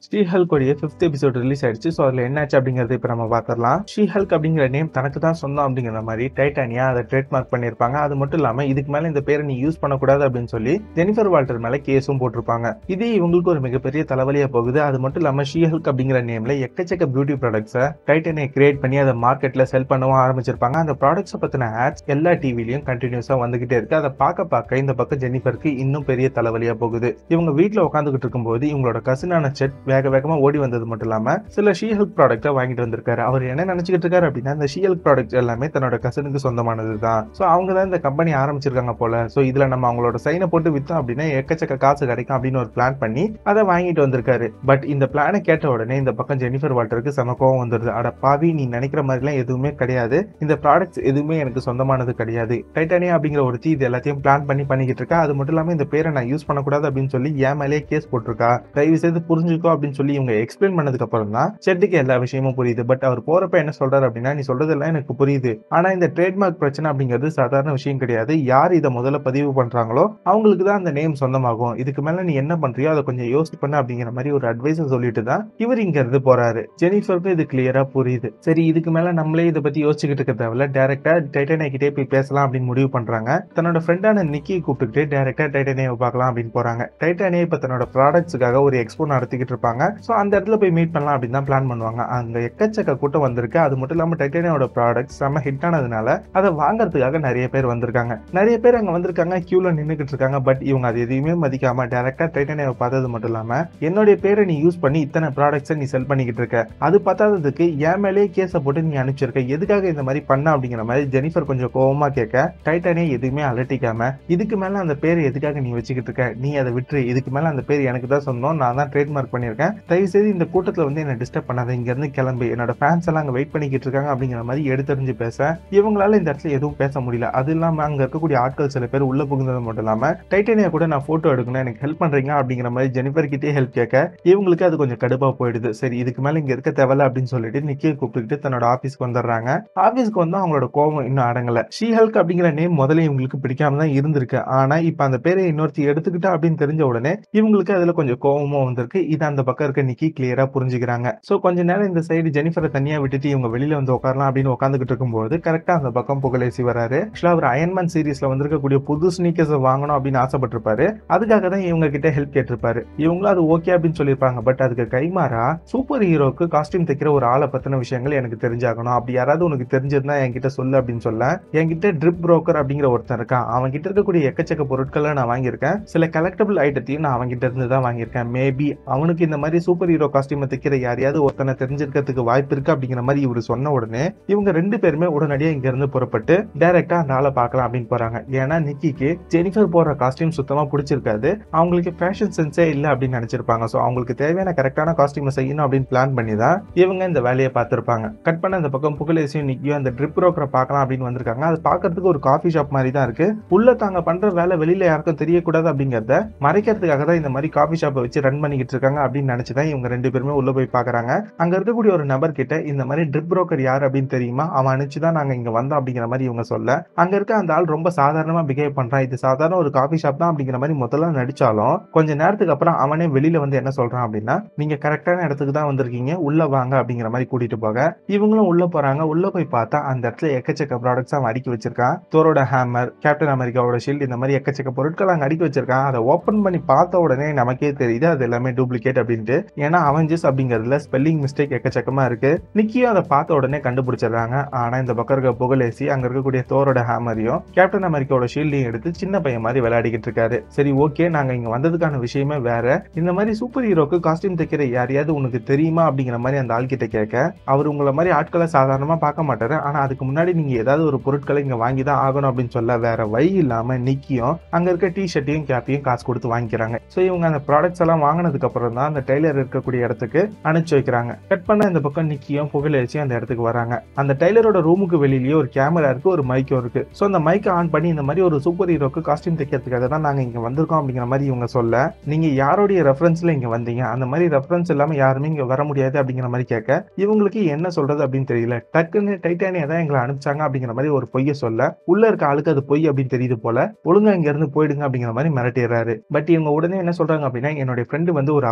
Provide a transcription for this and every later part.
ஸ்ரீ ஹல்கோடைய fifth episode release ஆயிடுச்சு so அதில் என்னாச்சு அப்படிங்கறது இப்போ நம்ம பார்த்துடலாம் ஸ்ரீ ஹல்க் அப்படிங்கிற நேம் தனக்கு தான் சொந்தம் அப்படிங்கிற மாதிரி டைட்டானியா அதை ட்ரேட்மார்க் பண்ணியிருப்பாங்க அது மட்டும் இல்லாமல் இதுக்கு மேலே இந்த பேரை நீ யூஸ் பண்ணக்கூடாது அப்படின்னு சொல்லி ஜெனிஃபர் வால்டர் மேலே கேஸும் போட்டிருப்பாங்க இது இவங்களுக்கு ஒரு மிகப்பெரிய தலைவலியாக போகுது அது மட்டும் இல்லாமல் ஷீ ஹல்க் அப்படிங்கிற நேம்ல எக்கச்சக்க பியூட்டி ப்ராடக்ட்ஸை டைட்டானியை கிரியேட் பண்ணி அதை மார்க்கெட்டில் செல் பண்ணவும் ஆரம்பிச்சிருப்பாங்க அந்த ப்ராடக்ட்ஸை பற்றின ஆட்ஸ் எல்லா டிவிலையும் கண்டினியூஸாக வந்துகிட்டே இருக்கு அதை பார்க்க பார்க்க இந்த பக்கம் ஜெனிஃபருக்கு இன்னும் பெரிய தலைவலியாக போகுது இவங்க வீட்டில் உட்காந்துக்கிட்டு இருக்கும்போது இவங்களோட கசினான செட் வேக வேகமா ஓடி வந்தது மட்டும் இல்லாம சில ஷீ ஹெல்ப் ப்ராடக்ட்டை வாங்கிட்டு வந்திருக்காரு அவர் என்ன நினைச்சுக்கிட்டு இருக்காரு அப்படின்னா இந்த ஷீ ஹெல்ப் ப்ராடக்ட் எல்லாமே தன்னோட கசனுக்கு சொந்தமானது தான் ஸோ அவங்க தான் இந்த கம்பெனி ஆரம்பிச்சிருக்காங்க போல ஸோ இதுல நம்ம அவங்களோட சைனை போட்டு வித்தோம் அப்படின்னா எக்கச்சக்க காசு கிடைக்கும் அப்படின்னு ஒரு பிளான் பண்ணி அதை வாங்கிட்டு வந்திருக்காரு பட் இந்த பிளானை கேட்ட உடனே இந்த பக்கம் ஜெனிஃபர் வால்டருக்கு செம கோவம் வந்துருது அட பாவி நீ நினைக்கிற மாதிரிலாம் எதுவுமே கிடையாது இந்த ப்ராடக்ட்ஸ் எதுவுமே எனக்கு சொந்தமானது கிடையாது டைட்டானியா அப்படிங்கிற ஒரு தீ இது எல்லாத்தையும் பிளான் பண்ணி பண்ணிக்கிட்டு இருக்கா அது மட்டும் இல்லாம இந்த பேரை நான் யூஸ் பண்ணக்கூடாது அப்படின்னு சொல்லி என் மேலேயே கேஸ் போட்டிருக்கா தயவு செய்து புரிஞ்சுக்கோ அப்படின்னு சொல்லி இவங்க எக்ஸ்பிளைன் பண்ணதுக்கு அப்புறம் தான் செட்டுக்கு எல்லா விஷயமும் புரியுது பட் அவர் போறப்ப என்ன சொல்றாரு அப்படின்னா நீ சொல்றதெல்லாம் எனக்கு புரியுது ஆனா இந்த ட்ரேட்மார்க் பிரச்சனை அப்படிங்கிறது சாதாரண விஷயம் கிடையாது யார் இதை முதல்ல பதிவு பண்றாங்களோ அவங்களுக்கு தான் அந்த நேம் சொந்தமாகும் இதுக்கு மேல நீ என்ன பண்றியோ அதை கொஞ்சம் யோசிச்சு பண்ண அப்படிங்கிற மாதிரி ஒரு அட்வைஸ் சொல்லிட்டு தான் இவர் இங்க இருந்து போறாரு ஜெனிஃபருக்கு இது கிளியரா புரியுது சரி இதுக்கு மேல நம்மளே இதை பத்தி யோசிச்சுக்கிட்டு இருக்க தேவையில்ல டேரக்டா டைட்டானியா கிட்டே போய் பேசலாம் அப்படின்னு முடிவு பண்றாங்க தன்னோட ஃப்ரெண்டான நிக்கி கூப்பிட்டுக்கிட்டு டேரக்டா டைட்டானியாவை பார்க்கலாம் அப்படின்னு போறாங்க டைட்டானியா இப்ப தன்னோட ப்ராடக்ட்ஸுக்காக ஒரு எக்ஸ்போ நடத்திக்கிட்டு இருப்பாங்க ஸோ அந்த இடத்துல போய் மீட் பண்ணலாம் அப்படின்னு தான் பிளான் பண்ணுவாங்க அங்க எக்கச்சக்க கூட்டம் வந்திருக்கு அது மட்டும் இல்லாம டைட்டானியாவோட ப்ராடக்ட்ஸ் செம்ம ஹிட் ஆனதுனால அதை வாங்குறதுக்காக நிறைய பேர் வந்திருக்காங்க நிறைய பேர் அங்க வந்திருக்காங்க கியூல நின்றுகிட்டு இருக்காங்க பட் இவங்க அது எதையுமே மதிக்காம டேரக்டா டைட்டானியாவை பார்த்தது மட்டும் இல்லாம என்னுடைய பேரை நீ யூஸ் பண்ணி இத்தனை ப்ராடக்ட்ஸை நீ செல் பண்ணிக்கிட்டு இருக்க அது பத்தாததுக்கு என் மேலேயே கேஸை போட்டு நீ அனுப்பிச்சிருக்க எதுக்காக இந்த மாதிரி பண்ண அப்படிங்கிற மாதிரி ஜெனிஃபர் கொஞ்சம் கோவமா கேட்க டைட்டானியா எதுவுமே அலட்டிக்காம இதுக்கு மேல அந்த பேரை எதுக்காக நீ வச்சுக்கிட்டு இருக்க நீ அதை விட்டுரு இதுக்கு மேல அந்த பேர் எனக்கு தான் சொந்தம் நான் தான் ட்ரேட்மார்க் பண்ணியிருக்கேன் தயவு செய்து இந்த கூட்டத்தில் வந்து என்ன டிஸ்டர்ப் பண்ணாத இங்க இருந்து கிளம்பு என்னோட ஃபேன்ஸ் எல்லாம் அங்கே வெயிட் பண்ணிக்கிட்டு இருக்காங்க அப்படிங்கிற மாதிரி எடுத்தறிஞ்சு பேச இவங்களால இந்த இடத்துல எதுவும் பேச முடியல அது இல்லாம அங்க இருக்கக்கூடிய ஆட்கள் சில பேர் உள்ள புகுந்தது மட்டும் இல்லாம டைட்டானியா கூட நான் போட்டோ எடுக்கணும் எனக்கு ஹெல்ப் பண்றீங்க அப்படிங்கிற மாதிரி ஜெனிஃபர் கிட்டே ஹெல்ப் கேட்க இவங்களுக்கு அது கொஞ்சம் கடுப்பா போயிடுது சரி இதுக்கு மேல இங்க இருக்க தேவையில்ல அப்படின்னு சொல்லிட்டு நிக்கிய கூப்பிட்டுக்கிட்டு தன்னோட ஆபீஸ்க்கு வந்துடுறாங்க ஆபீஸ்க்கு வந்து அவங்களோட கோவம் இன்னும் அடங்கல ஷீ ஹெல்க் அப்படிங்கிற நேம் முதல்ல இவங்களுக்கு பிடிக்காம தான் இருந்திருக்கு ஆனா இப்ப அந்த பேரை இன்னொருத்தி எடுத்துக்கிட்டா அப்படின்னு தெரிஞ்ச உடனே இவங்களுக்கு அதுல கொஞ்சம் கோவமும் வந்திருக்கு இது அந்த பக்கம் இருக்க நிக்கி கிளியரா புரிஞ்சுக்கிறாங்க சோ கொஞ்ச நேரம் இந்த சைடு ஜெனிஃபரை தனியா விட்டுட்டு இவங்க வெளியில வந்து உட்காரலாம் அப்படின்னு உட்காந்துக்கிட்டு இருக்கும்போது கரெக்டா அந்த பக்கம் புகழேசி வராரு ஆக்சுவலா அவர் அயன்மேன் சீரீஸ்ல வந்திருக்கக்கூடிய புது ஸ்னீக்கர்ஸ் வாங்கணும் அப்படின்னு ஆசைப்பட்டிருப்பாரு அதுக்காக தான் இவங்க கிட்ட ஹெல்ப் கேட்டிருப்பாரு இவங்களும் அது ஓகே அப்படின்னு சொல்லியிருப்பாங்க பட் அதுக்கு கைமாறா சூப்பர் ஹீரோக்கு காஸ்டியூம் தைக்கிற ஒரு ஆளை பத்தின விஷயங்கள் எனக்கு தெரிஞ்சாகணும் அப்படி யாராவது உனக்கு தெரிஞ்சதுன்னா என்கிட்ட சொல்லு அப்படின்னு சொல்ல என்கிட்ட ட்ரிப் புரோக்கர் அப்படிங்கிற ஒருத்தன் இருக்கான் அவன் கிட்ட இருக்கக்கூடிய எக்கச்சக்க பொருட்களை நான் வாங்கியிருக்கேன் சில கலெக்டபிள் ஐட்டத்தையும் நான் அவன்கிட்ட இருந்து தான் வாங்கியிருக்கேன் மேபி அவனுக்கு இந்த மாதிரி சூப்பர் ஹீரோ காஸ்டியூமை தைக்கிற யாரையாவது ஒருத்தனை தெரிஞ்சிருக்கிறதுக்கு வாய்ப்பு இருக்கு அப்படிங்கிற மாதிரி இவர் சொன்ன உடனே இவங்க ரெண்டு பேருமே உடனடியாக இங்க இருந்து புறப்பட்டு டைரக்டா அந்த ஆளை பார்க்கலாம் அப்படின்னு போறாங்க ஏன்னா நிக்கிக்கு ஜெனிஃபர் போடுற காஸ்டியூம் சுத்தமா பிடிச்சிருக்காது அவங்களுக்கு ஃபேஷன் சென்ஸே இல்லை அப்படின்னு நினைச்சிருப்பாங்க ஸோ அவங்களுக்கு தேவையான கரெக்டான காஸ்டியூமை செய்யணும் அப்படின்னு பிளான் பண்ணி தான் இவங்க இந்த வேலையை பார்த்திருப்பாங்க கட் பண்ண அந்த பக்கம் புகழேசியும் நிக்கியும் அந்த ட்ரிப் ப்ரோக்கரை பார்க்கலாம் அப்படின்னு வந்திருக்காங்க அது பார்க்கறதுக்கு ஒரு காஃபி ஷாப் மாதிரி தான் இருக்கு உள்ள தாங்க பண்ற வேலை வெளியில யாருக்கும் தெரியக்கூடாது அப்படிங்கறத மறைக்கிறதுக்காக தான் இந்த மாதிரி காஃபி ஷாப்பை வச்சு ரன் பண்ணிக்கிட்டு இருக்காங்க அப்படின்னு நினைச்சு தான் இவங்க ரெண்டு பேருமே உள்ள போய் பார்க்கறாங்க அங்க இருக்கக்கூடிய ஒரு நபர் கிட்ட இந்த மாதிரி ட்ரிப் புரோக்கர் யார் அப்படின்னு தெரியுமா அவன் அனுப்பிச்சு தான் நாங்க இங்க வந்தோம் அப்படிங்கிற மாதிரி இவங்க சொல்ல அங்க இருக்க அந்த ஆள் ரொம்ப சாதாரணமா பிஹேவ் பண்றான் இது சாதாரண ஒரு காஃபி ஷாப் தான் அப்படிங்கிற மாதிரி முதல்ல நடிச்சாலும் கொஞ்ச நேரத்துக்கு அப்புறம் அவனே வெளியில வந்து என்ன சொல்றான் அப்படின்னா நீங்க கரெக்டான இடத்துக்கு தான் வந்திருக்கீங்க உள்ள வாங்க அப்படிங்கிற மாதிரி கூட்டிட்டு போக இவங்களும் உள்ள போறாங்க உள்ள போய் பார்த்தா அந்த இடத்துல எக்கச்சக்க ப்ராடக்ட்ஸ் அவன் அடுக்கி வச்சிருக்கான் தோரோட ஹேமர் கேப்டன் அமெரிக்காவோட ஷீல்டு இந்த மாதிரி எக்கச்சக்க பொருட்கள் அங்க அடுக்கி வச்சிருக்கான் அதை ஓப்பன் பண்ணி பார்த்த உடனே நமக்கே தெரியுது அது எல்லாமே டூப்ளிகேட் அப்படின்ட்டு ஏன்னா அவஞ்சஸ் அப்படிங்கிறதுல ஸ்பெல்லிங் மிஸ்டேக் எக்கச்சக்கமா இருக்கு நிக்கியும் அதை பார்த்த உடனே கண்டுபிடிச்சிடுறாங்க ஆனா இந்த பக்கம் இருக்க புகழேசி அங்க இருக்கக்கூடிய தோரோட ஹேமரையும் கேப்டன் அமெரிக்காவோட ஷீல்டையும் எடுத்து சின்ன பையன் மாதிரி விளையாடிக்கிட்டு இருக்காரு சரி ஓகே நாங்க இங்க வந்ததுக்கான விஷயமே வேற இந்த மாதிரி சூப்பர் ஹீரோக்கு காஸ்டியூம் தைக்கிற யாரையாவது உனக்கு தெரியுமா அப்படிங்கிற மாதிரி அந்த ஆள் கிட்ட கேட்க அவர் உங்களை மாதிரி ஆட்களை சாதாரணமா பார்க்க மாட்டாரு ஆனா அதுக்கு முன்னாடி நீங்க ஏதாவது ஒரு பொருட்களை இங்க வாங்கி தான் ஆகணும் அப்படின்னு சொல்ல வேற வழி இல்லாம நிக்கியும் அங்க இருக்க டி ஷர்ட்டையும் கேப்பையும் காசு கொடுத்து வாங்கிக்கிறாங்க ஸோ இவங்க அந்த ப்ராடக்ட்ஸ் எல்லாம் வாங்கினதுக்கு அப்புறம் தான் அந்த டெய்லர் இருக்கக்கூடிய இடத்துக்கு அனுப்பிச்சு வைக்கிறாங்க கட் பண்ண இந்த பக்கம் நிக்கியும் புகழேச்சியும் அந்த இடத்துக்கு வராங்க அந்த டெய்லரோட ரூமுக்கு வெளியிலேயே ஒரு கேமரா இருக்கு ஒரு மைக்கும் இருக்கு ஸோ அந்த மைக்கை ஆன் பண்ணி இந்த மாதிரி ஒரு சூப்பர் ஹீரோக்கு காஸ்டியூம் தைக்கிறதுக்காக தான் நாங்க இங்க வந்திருக்கோம் அப்படிங்கிற மாதிரி இவங்க சொல்ல நீங்க யாருடைய ரெஃபரன்ஸ்ல இங்க வந்தீங்க அந்த மாதிரி ரெஃபரன்ஸ் இல்லாம யாருமே இங்க வர முடியாது அப்படிங்கிற மாதிரி கேட்க இவங்களுக்கு என்ன சொல்றது அப்படின்னு தெரியல டக்குன்னு டைட்டானியா தான் எங்களை அனுப்பிச்சாங்க அப்படிங்கிற மாதிரி ஒரு பொய்ய சொல்ல உள்ள இருக்க ஆளுக்கு அது பொய் அப்படின்னு தெரியுது போல ஒழுங்கா இங்க இருந்து போயிடுங்க அப்படிங்கிற மாதிரி மிரட்டிடுறாரு பட் இவங்க உடனே என்ன சொல்றாங்க அப்படின்னா என்னுடைய ஃப்ரெண்டு வந்து ஒரு அவெஞ்சர்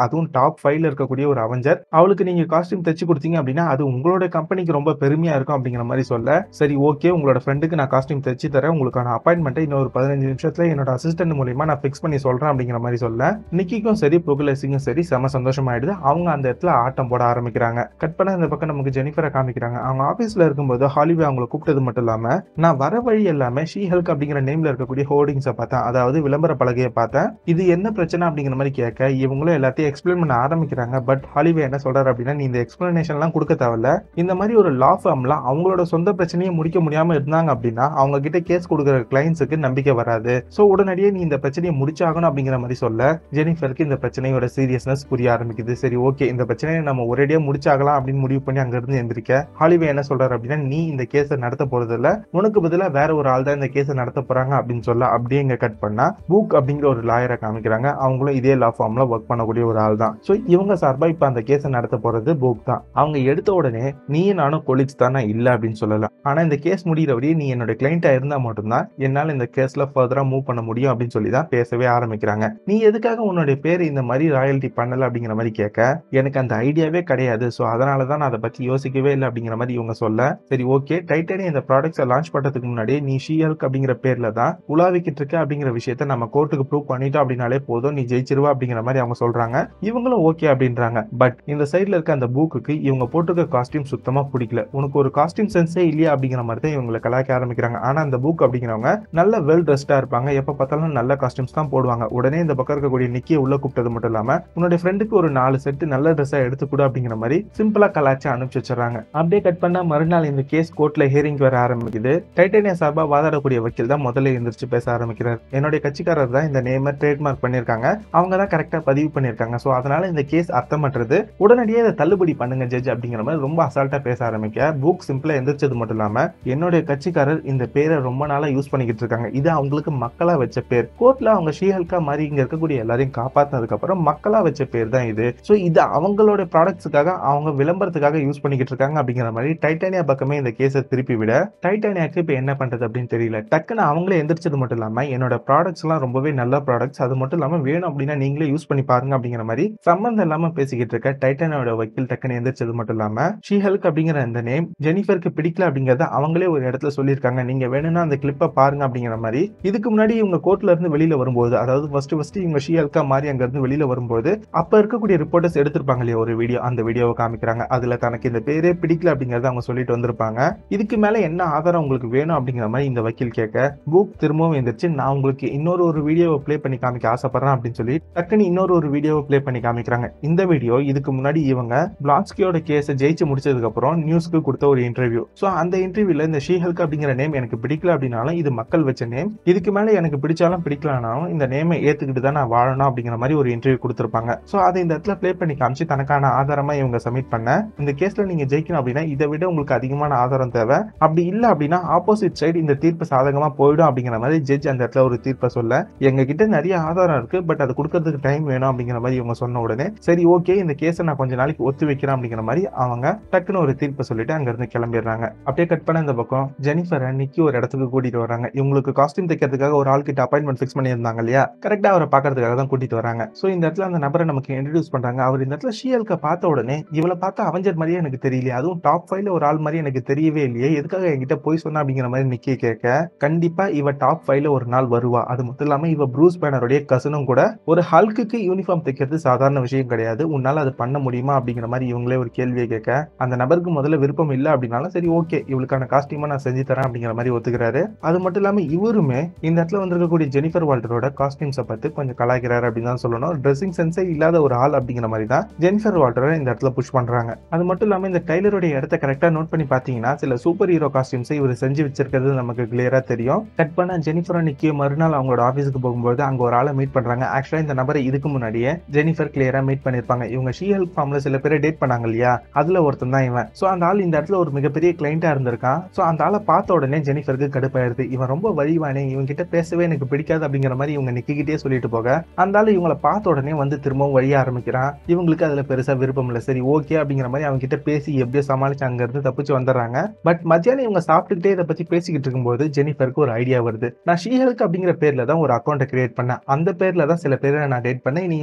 அதுவும் டாப் ஃபைவ்ல இருக்கக்கூடிய ஒரு அவெஞ்சர் அவளுக்கு நீங்க காஸ்டியூம் தைச்சு கொடுத்தீங்க அப்படின்னா அது உங்களோட கம்பெனிக்கு ரொம்ப பெருமையா இருக்கும் அப்படிங்கிற மாதிரி சொல்ல சரி ஓகே உங்களோட ஃப்ரெண்டுக்கு நான் காஸ்டியூம் தைச்சு தரேன் உங்களுக்கான அப்பாயின்மெண்ட்டை இன்னொரு பதினஞ்சு நிமிஷத்துல என்னோட அசிஸ்டன்ட் மூலியமா நான் ஃபிக்ஸ் பண்ணி சொல்றேன் அப்படிங்கிற மாதிரி சொல்ல நிக்கிக்கும் சரி புகழேசிக்கும் சரி செம சந்தோஷமாயிடுது அவங்க அந்த இடத்துல ஆட்டம் போட ஆரம்பிக்கிறாங்க கட் பண்ண இந்த பக்கம் நமக்கு ஜெனிஃபரை காமிக்கிறாங்க அவங்க ஆபீஸ்ல இருக்கும்போது ஹாலிவே அவங்களை கூப்பிட்டது மட்டும் இல்லாம நான் வர வழி எல்லாமே ஷீ ஹெல்க் அப்படிங்கிற நேம்ல இருக்கக்கூடிய ஹோர்டிங்ஸை பார்த்தேன் அதாவது விளம்பர பலகையை பார்த்தேன் இது என்ன பிரச்சனை அப்படிங்கிற மாதிரி கேட்க இவங்களும் எல்லாத்தையும் எக்ஸ்பிளைன் பண்ண ஆரம்பிக்கிறாங்க பட் ஹாலிவே என்ன சொல்றாரு அப்படின்னா நீ இந்த எக்ஸ்பிளனேஷன்லாம் கொடுக்க தேவையில்ல இந்த மாதிரி ஒரு லா ஃபார்ம்ல அவங்களோட சொந்த பிரச்சனையை முடிக்க முடியாம இருந்தாங்க அப்படின்னா அவங்க கிட்ட கேஸ் கொடுக்குற கிளைண்ட்ஸுக்கு நம்பிக்கை வராது ஸோ உடனடியே நீ இந்த பிரச்சனையை முடிச்சாகணும் அப்படிங்கிற மாதிரி சொல்ல ஜெனிஃபருக்கு இந்த பிரச்சனையோட சீரியஸ்னஸ் புரிய ஆரம்பிக்குது சரி ஓகே இந்த பிரச்சனையை நம்ம ஒரேடியா முடிச்சாகலாம் அப்படின்னு முடிவு பண்ணி அங்க இருந்து எந்திரிக்க ஹாலிவே என்ன சொல்றாரு அப்படின்னா நீ இந்த கேஸை நடத்த போறது இல்ல உனக்கு பதிலாக வேற ஒரு ஆள் தான் இந்த கேஸை நடத்த போறாங்க அப்படின்னு சொல்ல அப்படியே இங்க கட் பண்ணா பூக் அப்படிங்கிற ஒரு லாயரை காமிக்கிறாங்க அவங்களும் இதே லா ஃபார்ம்ல ஒர்க் பண்ணக்கூடிய ஒரு ஆள் தான் ஸோ இவங்க சார்பா இப்ப அந்த கேஸை நடத்த போறது பூக் தான் அவங்க எடுத்த உடனே நீயும் நானும் கொலிக்ஸ் தானே இல்ல அப்படின்னு சொல்லலாம் ஆனா இந்த கேஸ் முடிகிற வரையே நீ என்னோட கிளைண்டா இருந்தா மட்டும்தான் என்னால இந்த கேஸ்ல ஃபர்தரா மூவ் பண்ண முடியும் அப்படின்னு சொல்லி தான் பேசவே ஆரம்பிக்கிறாங்க நீ எதுக்காக உன்னுடைய பேர் இந்த மாதிரி ராயல்ட்டி பண்ணல அப்படிங்கிற மாதிரி கேட்க எனக்கு அந்த ஐடியாவே கிடையாது ஸோ அதனால தான் நான் அதை பத்தி யோசிக்கவே இல்லை அப்படிங்கிற மாதிரி இவங்க சொல்ல சரி ஓகே டைட்டானியம் இந்த ப்ராடக்ட்ஸை லான்ச் பண்றதுக்கு முன்னாடி நீ ஷீஹல்க் அப்படிங்கிற பேர்ல தான் உலாவிக்கிட்டு இருக்க அப்படிங்கிற விஷயத்த நம்ம கோர்ட்டுக்கு ப்ரூவ் பண்ணிட்டோம் அப்படின்னாலே போதும் நீ ஜெயிச்சிருவா அப்படிங்கிற மாதிரி அவங்க சொல்றாங்க இவங்களும் ஓகே அப்படின்றாங்க பட் இந்த சைட்ல இருக்க அந்த பூக்குக்கு இவங்க போட்டிருக்க காஸ்டியூம் சுத்தமா பிடிக்கல உனக்கு ஒரு காஸ்டியூம் சென்ஸே இல்லையா அப்படிங்கிற மாதிரி தான் இவங்களை கலாய்க்க ஆரம்பிக்கிறாங்க ஆனா அந்த புக் அப்படிங்கிறவங்க நல்ல வெல் ட்ரெஸ்டா இருப்பாங்க எப்ப பார்த்தாலும் நல்ல காஸ்டியூம்ஸ் தான் போடுவாங்க உடனே இந்த பக்கம் இருக்கக்கூடிய நிக்கியை உள்ள கூப்பிட்டது மட்டும் இல்லாம உன்னுடைய ஃப்ரெண்டுக்கு ஒரு நாலு செட்டு நல்ல ட்ரெஸ்ஸா எடுத்து கொடு அப்படிங்கிற மாதிரி சிம்பிளா கலாய்ச்சி அனுப்பிச்சு வச்சிடறாங்க அப்படியே கட் பண்ணா மறுநாள் இந்த கேஸ் கோர்ட்ல ஹியரிங் வர ஆரம்பிக்குது டைட்டானியா சார்பா வாதாடக்கூடிய வக்கீல் தான் முதல்ல எந்திரிச்சு பேச ஆரம்பிக்கிறார் என்னுடைய கட்சிக்காரர் தான் இந்த நேமை ட்ரேட்மார்க் பண்ணியிருக்காங்க அவங்க தான் கரெக்டா பதிவு பண்ணியிருக்காங்க ஸோ அதனால இந்த கேஸ் அர்த்தமற்றது உடனடியே இதை தள்ளுபடி பண்ணுங்க ஜட்ஜ் அப்படிங்கிற மாதிரி ரொம்ப அசால்ட்டா பேச ஆரம்பிக்க புக் சிம்பிளா எந்திரிச்சது மட்டும் இல்லாம என்னுடைய கட்சிக்காரர் இந்த பேரை ரொம்ப நாளா யூஸ் பண்ணிக்கிட்டு இருக்காங்க இது அவங்களுக்கு மக்களா வச்ச பேர் கோர்ட்ல அவங்க ஷீஹல்கா மாதிரி இங்க இருக்கக்கூடிய எல்லாரையும் காப்பாத்தினதுக்கு அப்புறம் மக்களா வச்ச பேர் தான் இது ஸோ இது அவங்களோட ப்ராடக்ட்ஸுக்காக அவங்க விளம்பரத்துக்காக யூஸ் பண்ணிக்கிட்டு இருக்காங்க அப்படிங்கிற மாதிரி டைட்டானியா பக்கமே இந்த கேஸை திருப்பி விட டைட்டானியாக்கு இப்போ என்ன பண்றது அப்படின்னு தெரியல டக்குன்னு அவங்களே எந்திரிச்சது மட்டும் இல்லாம என்னோட ப்ராடக்ட்ஸ் எல்லாம் ரொம்பவே நல்ல ப்ராடக்ட்ஸ் அது மட்டும் இல்லாம வேணும் அப்படின்னா நீங்களே யூஸ் பண்ணி பாருங்க அப்படிங்கிற மாதிரி சம்மந்தம் இல்லாம பேசிக்கிட்டு இருக்க டைட்டானியோட வக்கீல் டக்குன்னு எந்திரிச்சது மட்டும் இல்லாம ஷீஹல்க் அப்படிங்கிற அந்த நேம் ஜெனிஃபருக்கு பிடிக்கல அப்படிங்கறத அவங்களே ஒரு இடத்துல சொல்லியிருக்காங்க நீங்க வேணும்னா அந்த கிளிப்பை பாருங்க அப்படிங்கிற மாதிரி இதுக்கு முன்னாடி இவங்க கோர்ட்ல இருந்து வெளியில வரும்போது அதாவது ஃபர்ஸ்ட் ஃபர்ஸ்ட் இவங்க ஷீஹல்கா மாதிரி அங்க இருந்து வெளியில வரும்போது அப்ப இருக்கக்கூடிய ரிப்போர்ட்டர்ஸ் எடுத்திருப்பாங்க இல்லையா ஒரு வீடியோ அந்த வீடியோவை காமிக்கிறாங்க அதுல தனக்கு இந்த பேரே பிடிக்கல அப்படிங்கறத அவங்க சொல்லிட்டு வந்திருப்பாங்க இதுக்கு மேல என்ன ஆதாரம் உங்களுக்கு வேணும் அப்படிங்கிற மாதிரி இந்த வக்கீல் கேட்க புக் திரும்பவும் எந்திரிச்சு நான் உங்களுக்கு இன்னொரு ஒரு வீடியோவை ப்ளே பண்ணி காமிக்க ஆசைப்படுறேன் அப்படின்னு சொல்லி டக்குன்னு இன்னொரு ஒரு வீடியோவை ப்ளே பண்ணி காமிக்கிறாங்க இந்த வீடியோ இதுக்கு முன்னாடி இவங்க பிளாட்ஸ்கியோட கேஸை ஜெயிச்சு முடிச்சதுக்கு அப்புறம் நியூஸ்க்கு கொடுத்த ஒரு இன்டர்வியூ ஸோ அந்த இன்டர்வியூல இந்த ஷீஹல்க் அப்படிங்கிற நேம் எனக்கு பிடிக்கல அப்படின்னாலும் இது மக்கள் வச்ச நேம் இதுக்கு மேல எனக்கு பிடிச்சாலும் பிடிக்கலனாலும் இந்த நேமை ஏத்துக்கிட்டு தான் நான் வாழணும் அப்படிங்கிற மாதிரி ஒரு இன்டர்வியூ கொடுத்திருப்பாங்க ஸோ அதை இந்த இடத்துல ப்ளே பண்ணி காமிச்சு தனக்கான ஆதாரமா இவங்க சப்மிட் பண்ண இந்த கேஸ்ல நீங்க ஜெயிக்கணும் அப்படின்னா இதை விட உங்களுக்கு அதிகமான ஆதாரம் தேவை அப்படி இல்ல அப்படின்னா ஆப்போசிட் சைடு இந்த தீர்ப்பு சாதகமா போயிடும் அப்படிங்கிற மாதிரி ஜட்ஜ் அந்த இடத்துல ஒரு தீர்ப்பை சொல்ல எங்க கிட்ட நிறைய ஆதாரம் இருக்கு பட் அது கொடுக்கறதுக்கு டைம் வேணும் அப்படிங்கிற மாதிரி இவங்க சொன்ன உடனே சரி ஓகே இந்த கேஸை நான் கொஞ்ச நாளைக்கு ஒத்து வைக்கிறேன் அப்படிங்கிற மாதிரி அவங்க டக்குன்னு ஒரு தீர்ப்பை சொல்லிட்டு அங்க இருந்து கிளம்பிடுறாங்க அப்படியே கட் பண்ண இந்த பக்கம் ஜெனிஃபரை நிக்கி ஒரு இடத்துக்கு கூட்டிட்டு வராங்க இவங்களுக்கு காஸ்டியூம் தைக்கிறதுக்காக ஒரு ஆள் கிட்ட அப்பாயின்மெண்ட் ஃபிக்ஸ் பண்ணியிருந்தாங்க இல்லையா கரெக்டா அவரை பாக்குறதுக்காக தான் கூட்டிட்டு வராங்க சோ இந்த இடத்துல அந்த நபரை நமக்கு இன்ட்ரடியூஸ் பண்றாங்க அவர் இந்த இடத்துல ஷியல்க பார்த்த உடனே இவளை பார்த்தா அவஞ்சர் மாதிரியே எனக்கு தெரியலையே அதுவும் டாப் ஃபைவ்ல ஒரு ஆள் மாதிரி எனக்கு தெரியவே இல்லையே எதுக்காக என்கிட்ட போய் சொன்னா அப்படிங்கிற மாதிரி நிக்கி கேட்க கண்டிப்பா இவ டாப் ஃபைவ்ல ஒரு நாள் வருவா அது மட்டும் இல்லாம இவ ப்ரூஸ் பேனருடைய கசனும் கூட ஒரு ஹல்குக்கு யூனிஃபார்ம் தைக்கிறது சாதாரண விஷயம் கிடையாது உன்னால அது பண்ண முடியுமா அப்படிங்கிற மாதிரி இவங்களே ஒரு கேள்வியை கேட்க அந்த நபருக்கு முதல்ல விருப்பம் இல்லை அப்படின்னாலும் சரி ஓகே இவளுக்கான காஸ்டியூமா நான் செஞ்சு தரேன் அப்படிங்கிற மாதிரி ஒத்துக்கிறாரு அது மட்டும் இல்லாம இவருமே இந்த இடத்துல வந்திருக்கக்கூடிய ஜெனிஃபர் வால்டரோட காஸ்டியூம்ஸை பத்தி கொஞ்சம் கலாய்க்கிறாரு அப்படின்னு தான் சொல்லணும் ட்ரெஸ்ஸிங் சென்ஸே இல்லாத ஒரு ஆள் அப்படிங்கிற மாதிரி தான் ஜெனிஃபர் வால்டரை இந்த இடத்துல புஷ் பண்றாங்க அது மட்டும் இல்லாம இந்த டைலருடைய இடத்த கரெக்டா நோட் பண்ணி பாத்தீங்கன்னா சில சூப்பர் ஹீரோ காஸ்டியூம்ஸை இவர் செஞ்சு வச்சிருக்கிறது நமக்கு கிளியரா தெரியும் கட் பண்ண ஜெனிஃபர் நிக்கி மறுநாள் அவங்களோட ஆஃபீஸுக்கு போகும்போது அங்க ஒரு ஆளை மீட் பண்றாங்க ஆக்சுவலா இந்த நபரை இதுக்கு முன்னாடியே ஜெனிஃபர் கிளியரா மீட் பண்ணிருப்பாங்க இவங்க ஷீ ஹெல்ப் ஃபார்ம்ல சில பேரை டேட் பண்ணாங்க இல்லையா அதுல ஒருத்தன் தான் இவன் சோ அந்த ஆள் இந்த இடத்துல ஒரு மிகப்பெரிய கிளைண்டா இருந்திருக்கான் சோ அந்த ஆளை பார்த்த உடனே ஜெனிஃபருக்கு கடுப்பாயிருது இவன் ரொம்ப வழிவானே இவங்க கிட்ட பேசவே எனக்கு பிடிக்காது அப்படிங்கிற மாதிரி இவங்க நிக்கிக்கிட்டே சொல்லிட்டு போக அந்த ஆளு இவங்களை பார்த்த உடனே வந்து திரும்பவும் வழிய ஆரம்பிக்கிறான் இவங்களுக்கு அதுல பெருசா விருப்பம் இல்லை சரி ஓகே அப்படிங்கிற மாதிரி அவங்க கிட்ட பேசி எப்படியோ சமாளிச்சு அங்க இருந்து தப்பிச்சு வந்துடுறாங்க பட் மத்தியானம் இவங்க சாப்பிட்டுக்கிட்டே இதை பத்தி பேசிக்கிட்டு இருக்கும்போது ஜெனிஃபருக்கு ஒரு ஐடியா வருது நான் ஷீஹல்க் அப்படிங்கிற பேர்ல தான் ஒரு அக்கௌண்ட்டை கிரியேட் பண்ணேன் அந்த பேர்ல தான் சில பேரை நான் டேட் பண்ணேன் நீ மத்தியானம்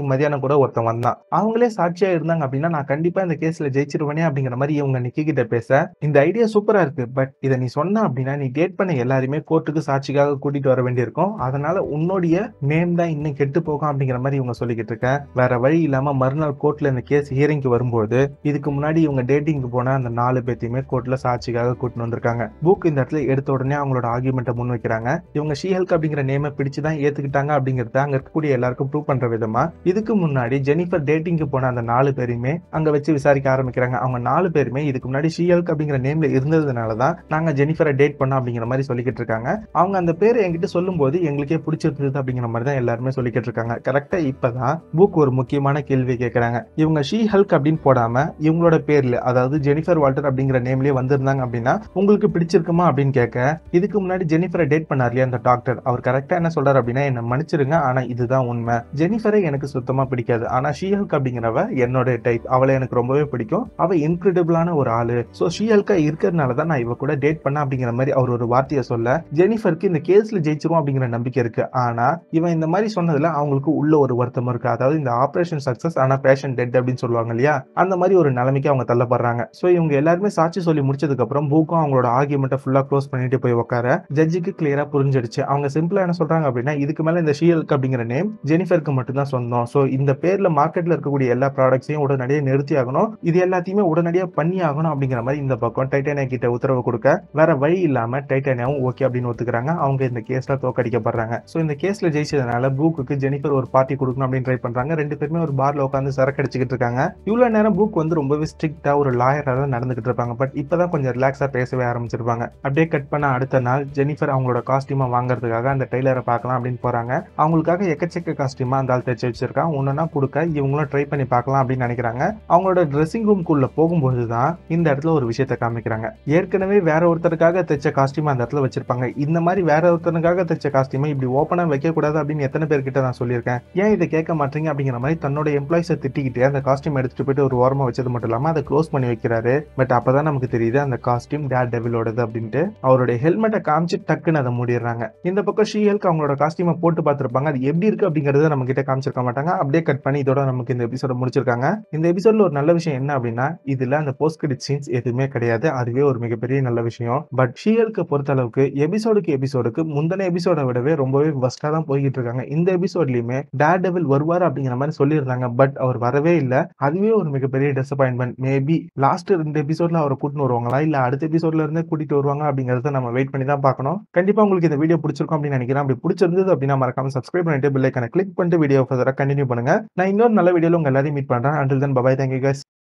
கூட ஒருத்தன் வந்தான் அவங்களே சாட்சியா இருந்தாங்க அப்படின்னா நான் கண்டிப்பா இந்த கேஸ்ல ஜெயிச்சிருவேனே அப்படிங்கிற மாதிரி இவங்க நிக்கி கிட்ட பேச இந்த ஐடியா சூப்பரா இருக்கு பட் இதை நீ சொன்ன அப்படின்னா நீ டேட் பண்ண எல்லாருமே கோர்ட்டுக்கு சாட்சிக்காக கூட்டிட்டு வர வேண்டியிருக்கும் அதனால உன்னுடைய நேம் தான் இன்னும் கெட்டு போகும் அப்படிங்கிற மாதிரி இவங்க சொல்லிக்கிட்டு இருக்கேன் வேற வழி இல்லாம மறுநாள் கோர்ட்ல இந்த கேஸ் ஹியரிங்க்கு வரும்போது இதுக்கு முன்னாடி இவங்க டேட்டிங்க்கு போன அந்த நாலு பேத்தையுமே கோர்ட்ல சாட்சிக்காக கூட்டிட்டு வந்திருக்காங்க புக் இந்த இடத்துல எடுத்த உடனே அவங்களோட ஆர்குமெண்ட்டை முன் வைக்கிறாங்க இவங்க ஷீஹல்க் அப்படிங்கிற நேமை பிடிச்சுதான் ஏத்துக்கிட்டாங்க அப்படிங்கறத அங்க இருக்கக்கூடிய எல்லாருக்கும் ப்ரூவ் பண்ற விதமா இதுக்கு முன்னாடி ஜெனிஃபர் டேட்டிங்க்கு போன அந்த நாலு பேரையுமே அங்க வச்சு விசாரிக்க ஆரம்பிக்கிறாங்க அவங்க நாலு பேருமே இதுக்கு முன்னாடி ஷீஹல்க் அப்படிங்கிற நேம்ல இருந்ததுனால தான் நாங்க ஜெனிஃபரை டேட் பண்ணோம் அப்படிங்கிற மாதிரி சொல்லிக்கிட்டு இருக்காங்க அவங்க அந்த பேரை என்கிட்ட சொல்லும்போது எங்களுக்கே பிடிச்சிருந்தது அப்படிங்கிற மாதிரி தான் எல்லாருமே சொல்லிக்கிட்டு இருக்காங்க கரெக்டா இப்பதான் புக் ஒரு முக்கியமான கேள்வி கேட்கறாங்க இவங்க ஷீ ஹல்க் அப்படின்னு போடாம இவங்களோட பேர்ல அதாவது ஜெனிஃபர் வால்டர் அப்படிங்கிற நேம்லயே வந்திருந்தாங்க அப்படின்னா உங்களுக்கு பிடிச்சிருக்குமா அப்படின்னு கேட்க இதுக்கு முன்னாடி ஜெனிஃபரை டேட் பண்ணார் இல்லையா அந்த டாக்டர் அவர் கரெக்டா என்ன சொல்றாரு அப்படின்னா என்ன மன்னிச்சிருங்க ஆனா இதுதான் உண்மை ஜெனிஃபரை எனக்கு சுத்தமா பிடிக்காது ஆனா ஷீஹல்க் அப்படிங்கிறவ என்னோட டைப் அவளை எனக்கு ரொம்பவே பிடிக்கும் அவ இன்கிரெடிபிளான ஒரு ஆளு சோ ஷீஹல்கா இருக்கிறதுனால தான் நான் இவ கூட டேட் பண்ண அப்படிங்கிற மாதிரி அவர் ஒரு வார்த்தையை சொல்ல ஜெனிஃபருக்கு இந்த கேஸ்ல ஜெயிச்சிரும் அப்படிங்கிற நம்பிக்கை இருக்கு ஆனா இவன் இந்த மாதிரி சொன்னதுல அவங்களுக்கு உள்ள ஒரு வருத்தம் இருக்கு அதாவது இந்த ஆபரேஷன் சக்சஸ் ஆனா பேஷன் டெட் அப்படின்னு சொல்லுவாங்க இல்லையா அந்த மாதிரி ஒரு நிலைமைக்கு அவங்க தள்ளப்படுறாங்க சோ இவங்க எல்லாருமே சாட்சி சொல்லி முடிச்சதுக்கு அப்புறம் பூக்கும் அவங்களோட ஆர்கியூமெண்ட்டை ஃபுல்லா க்ளோஸ் பண்ணிட்டு போய் உட்கார ஜட்ஜுக்கு கிளியரா புரிஞ்சிடுச்சு அவங்க சிம்பிளா என்ன சொல்றாங்க அப்படின்னா இதுக்கு மேல இந்த ஷீயலுக்கு அப்படிங்கிற நேம் ஜெனிஃபருக்கு மட்டும்தான் சொந்தம் சோ இந்த பேர்ல மார்க்கெட்ல இருக்கக்கூடிய எல்லா ப்ராடக்ட்ஸையும் உடனடியாக நிறுத்தி ஆகணும் இது எல்லாத்தையுமே உடனடியாக பண்ணி ஆகணும் அப்படிங்கிற மாதிரி இந்த பக்கம் டைட்டானியா கிட்ட உத்தரவு கொடுக்க வேற வழி இல்லாம டைட்டானியாவும் ஓகே அப்படின்னு ஒத்துக்கிறாங்க அவங்க இந்த கேஸ்ல தோக்கடிக்கப்படுறாங்க சோ இந்த கேஸ்ல ஜெயிச்சதுனால பூக்குக்கு ஜெனிஃபர் ஒரு பார்ட்டி கொடுக்கணும் அப்படின்னு ட்ரை பண்றாங்க ரெண்டு பேருமே ஒரு பார்ல உட்காந்து சரக்கு அடிச்சுக்கிட்டு இருக்காங்க இவ்வளவு நேரம் புக் வந்து ரொம்பவே ஸ்ட்ரிக்டா ஒரு லாயரா தான் நடந்துகிட்டு இருப்பாங்க பட் இப்பதான் கொஞ்சம் ரிலாக்ஸா பேசவே ஆரம்பிச்சிருப்பாங்க அப்படியே கட் பண்ண அடுத்த நாள் ஜெனிஃபர் அவங்களோட காஸ்டியூமா வாங்குறதுக்காக அந்த டெய்லரை பார்க்கலாம் அப்படின்னு போறாங்க அவங்களுக்காக எக்கச்சக்க காஸ்டியூமா அந்த ஆள் தைச்சு வச்சிருக்கான் ஒன்னா கொடுக்க இவங்களும் ட்ரை பண்ணி பார்க்கலாம் அப்படின்னு நினைக்கிறாங்க அவங்களோட ட்ரெஸ்ஸிங் ரூம்குள்ள போகும்போது தான் இந்த இடத்துல ஒரு விஷயத்த காமிக்கிறாங்க ஏற்கனவே வேற ஒருத்தருக்காக தைச்ச காஸ்டியூம் அந்த இடத்துல வச்சிருப்பாங்க இந்த மாதிரி வேற ஒருத்தனுக்காக தைச்ச காஸ்டியூமை இப்படி ஓப்பனா வைக்க கூடாது அப்படின்னு எத்தனை பேர்கிட்ட நான் சொல்லியிருக்கேன் ஏன் இதை கேட்க மாட்டீங்க அப்படிங்கிற மாதிரி தன்னோட எம்ப்ளாயிஸை திட்டிக்கிட்டு அந்த காஸ்டியூம் எடுத்துட்டு போயிட்டு ஒரு ஓரமா வச்சது மட்டும் இல்லாம அதை க்ளோஸ் பண்ணி வைக்கிறாரு பட் அப்பதான் நமக்கு தெரியுது அந்த காஸ்டியூம் டேட் டெவிலோடது அப்படின்ட்டு அவருடைய ஹெல்மெட்டை காமிச்சு டக்குன்னு அதை மூடிடுறாங்க இந்த பக்கம் ஷீஹல்க்கு அவங்களோட காஸ்டியூமை போட்டு பார்த்திருப்பாங்க அது எப்படி இருக்கு அப்படிங்கறத நம்ம கிட்ட காமிச்சிருக்க மாட்டாங்க அப்படியே கட் பண்ணி இதோட நமக்கு இந்த எபிசோட முடிச்சிருக்காங்க இந்த எபிசோட்ல ஒரு நல்ல விஷயம் என்ன அப்படின்னா இதுல அந்த போஸ்ட் கிரெடிட் சீன்ஸ் எதுவுமே கிடையாது அதுவே ஒரு மிகப்பெரிய நல்ல விஷயம் பட் ஷீஹல்க்கு பொறுத்த அளவுக்கு எபிசோடுக்கு எபிசோடுக்கு முந்தின எபிசோட விடவே ரொம்பவே வஸ்டா தான் போய்கிட்டு இருக்காங்க இந்த எபிசோட்லயுமே டேட் டெவில் வருவார் அப்படிங்கிற மாதிரி சொல்லியிருந்தாங்க பட் அவர் வரவே இல்லை அதுவே ஒரு மிகப்பெரிய டிசப்பாயின்மெண்ட் மேபி லாஸ்ட் ரெண்டு எபிசோட்ல அவரை கூட்டிட்டு வருவாங்களா இல்ல அடுத்த எபிசோட்ல இருந்தே கூட்டிட்டு வருவாங்க அப்படிங்கறத நம்ம வெயிட் பண்ணி தான் பார்க்கணும் கண்டிப்பா உங்களுக்கு இந்த வீடியோ பிடிச்சிருக்கும் அப்படின்னு நினைக்கிறேன் அப்படி பிடிச்சிருந்தது அப்படின்னா மறக்காம சப்ஸ்கிரைப் பண்ணிட்டு பெல் ஐக்கனை கிளிக் பண்ணிட்டு வீடியோ ஃபர்தரா கண்டினியூ பண்ணுங்க நான் இன்னொரு நல்ல வீடியோல உங்க எல்லாரையும் மீட் பண்றேன் until then bye bye thank you guys